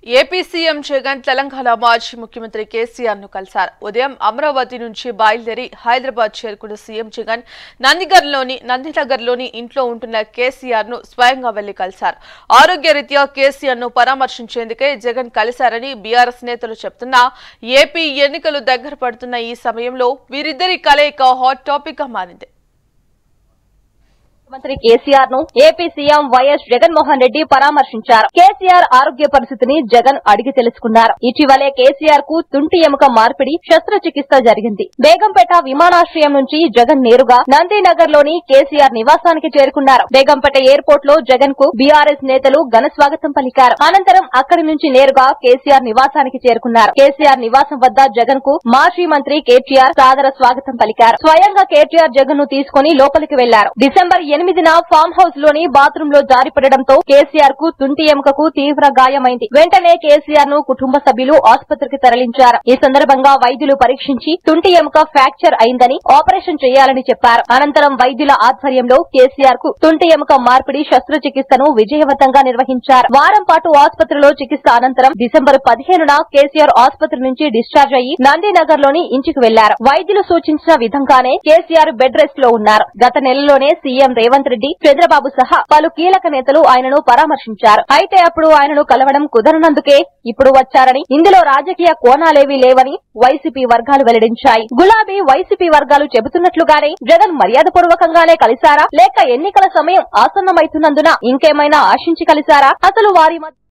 AP CM Jagan Telangana మాజీ ముఖ్యమంత్రి కేసీఆర్ ను కలిశారు ఉదయం అమరావతి నుంచి బయలుదేరి హైదరాబాద్ చేరుకున్న సీఎం జగన్ నందిగర్లోని నందినగర్లోని ఇంట్లో ఉంటున్న కేసీఆర్ ను స్వయంగా వెళ్లి కలిశారు ఆరోగ్యరీత్యా కేసీఆర్ ను పరామర్శించేందుకే జగన్ కలిశారని బీఆర్ఎస్ నేతలు చెప్తున్నా ఏపీ ఎన్నికలు దగ్గర పడుతున్న ఈ సమయంలో వీరిద్దరి కలయిక హాట్ టాపిక్ గా మారింది ముఖ్యమంత్రి కేసీఆర్ ను AP CM YS Jaganmohan Reddy పరామర్శించారు కేసీఆర్ ఆరోగ్య పరిస్థితిని జగన్ అడిగి తెలుసుకున్నారు ఇటీవలే కేసీఆర్ కు తుంటి ఎముక మార్పిడి శస్త్రచికిత్స జరిగింది బేగంపేట విమానాశ్రయం నుంచి జగన్ నేరుగా నందీనగర్ లోని కేసీఆర్ నివాసానికి చేరుకున్నారు బేగంపేట ఎయిర్పోర్ట్ లో జగన్ కు బీఆర్ఎస్ నేతలు ఘన స్వాగతం పలికారు అనంతరం అక్కడి నుంచి నేరుగా కేసీఆర్ నివాసానికి చేరుకున్నారు కేసీఆర్ నివాసం వద్ద జగన్ కు మాజీ మంత్రి కేటీఆర్ సాదర స్వాగతం పలికారు స్వయంగా కేటీఆర్ జగన్ ను తీసుకుని లోపలికి వెళ్లారు డిసెంబర్ ఎనిమిదిన ఫామ్ హౌస్ లోని బాత్రూమ్ లో జారిపడడంతో కేసీఆర్ కు తుంటి ఎముకకు తీవ్ర గాయమైంది వెంటనే కేసీఆర్ ను కుటుంబ సభ్యులు ఆసుపత్రికి తరలించారు ఈ సందర్భంగా వైద్యులు పరీక్షించి తుంటి ఎముక ఫ్రాక్చర్ అయిందని ఆపరేషన్ చేయాలని చెప్పారు అనంతరం వైద్యుల ఆధ్వర్యంలో కేసీఆర్ కు తుంటి ఎముక మార్పిడి శస్త్రచికిత్సను విజయవంతంగా నిర్వహించారు వారం పాటు ఆసుపత్రిలో చికిత్స అనంతరం డిసెంబర్ పదిహేనున కేసీఆర్ ఆసుపత్రి నుంచి డిశ్చార్జ్ అయ్యి నందినగర్ లోని ఇంటికి వెళ్లారు వైద్యులు సూచించిన విధంగానే కేసీఆర్ బెడ్ రెస్ట్ లో ఉన్నారు గత నెలలోనే సీఎం రేవంత్ రెడ్డి చంద్రబాబు సహా పలు కీలక నేతలు ఆయనను పరామర్శించారు అయితే అప్పుడు ఆయనను కలవడం కుదరనందుకే ఇప్పుడు వచ్చారని ఇందులో రాజకీయ కోణాలేవీ లేవని వైసీపీ వర్గాలు వెల్లడించాయి గులాబీ వైసీపీ వర్గాలు చెబుతున్నట్లుగానే జగన్ మర్యాదపూర్వకంగానే కలిశారా లేక ఎన్నికల సమయం ఆసన్నమైతున్నందున ఇంకేమైనా ఆశించి కలిశారా అసలు వారి మధ్య